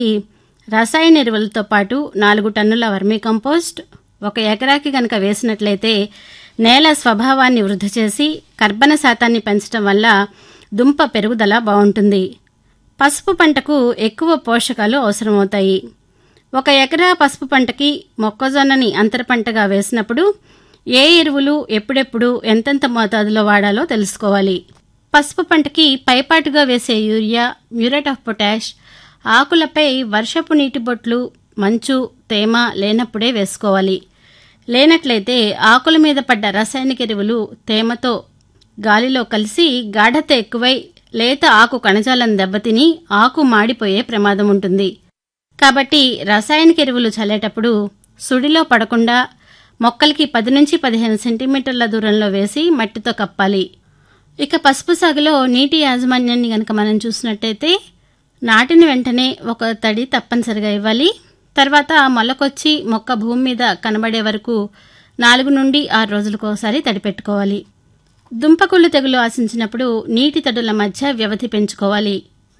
ఈ రసాయన ఎరువులతో పాటు నాలుగు టన్నుల వర్మీ కంపోస్ట్ ఒక ఎకరాకి గనక వేసినట్లయితే నేల స్వభావాన్ని వృద్ధి చేసి కర్బన శాతాన్ని పెంచడం వల్ల దుంప పెరుగుదల బాగుంటుంది పసుపు పంటకు ఎక్కువ పోషకాలు అవసరమవుతాయి ఒక ఎకరా పసుపు పంటకి మొక్కజొన్నని అంతర పంటగా వేసినప్పుడు ఏ ఎరువులు ఎప్పుడెప్పుడు ఎంతెంత మోతాదులో వాడాలో తెలుసుకోవాలి పసుపు పంటకి పైపాటుగా వేసే యూరియా మ్యూరేట్ ఆఫ్ పొటాష్ ఆకులపై వర్షపు నీటి బొట్లు మంచు తేమ లేనప్పుడే వేసుకోవాలి లేనట్లయితే ఆకుల మీద పడ్డ రసాయనిక ఎరువులు తేమతో గాలిలో కలిసి గాఢత ఎక్కువై లేత ఆకు కణజాలం దెబ్బతిని ఆకు మాడిపోయే ప్రమాదం ఉంటుంది కాబట్టి రసాయనిక ఎరువులు చల్లేటప్పుడు సుడిలో పడకుండా మొక్కలకి పది నుంచి పదిహేను సెంటీమీటర్ల దూరంలో వేసి మట్టితో కప్పాలి ఇక పసుపు సాగులో నీటి యాజమాన్యాన్ని గనక మనం చూసినట్టయితే నాటిన వెంటనే ఒక తడి తప్పనిసరిగా ఇవ్వాలి తర్వాత మొలకొచ్చి మొక్క భూమి మీద కనబడే వరకు నాలుగు నుండి ఆరు రోజులకు ఒకసారి తడి పెట్టుకోవాలి దుంపకుళ్ళు తెగులు ఆశించినప్పుడు నీటి తడుల మధ్య వ్యవధి పెంచుకోవాలి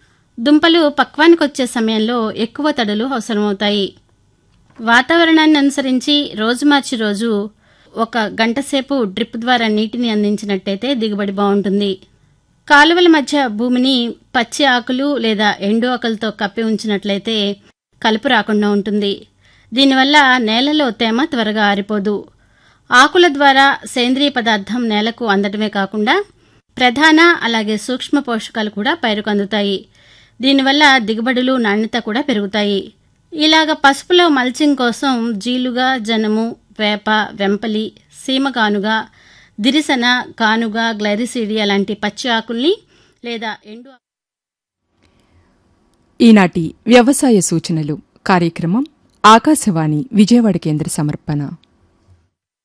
దుంపలు పక్వానికి వచ్చే సమయంలో ఎక్కువ తడులు అవసరమవుతాయి వాతావరణాన్ని అనుసరించి రోజు మార్చి రోజు ఒక గంట సేపు డ్రిప్ ద్వారా నీటిని అందించినట్టయితే దిగుబడి బాగుంటుంది కాలువల మధ్య భూమిని పచ్చి ఆకులు లేదా ఎండు ఆకులతో కప్పి ఉంచినట్లయితే కలుపు రాకుండా ఉంటుంది దీనివల్ల నేలలో తేమ త్వరగా ఆరిపోదు ఆకుల ద్వారా సేంద్రియ పదార్థం నేలకు అందటమే కాకుండా ప్రధాన అలాగే సూక్ష్మ పోషకాలు కూడా పైరుకు అందుతాయి దీనివల్ల దిగుబడులు నాణ్యత కూడా పెరుగుతాయి ఇలాగ పసుపులో మల్చింగ్ కోసం జీలుగా జనము వేప వెంపలి సీమకానుగా దిరిసన కానుగా గ్లైరిసీడియా లాంటి పచ్చి ఆకుల్ని లేదా ఎండు ఈనాటి వ్యవసాయ సూచనలు కార్యక్రమం ఆకాశవాణి విజయవాడ కేంద్ర సమర్పణ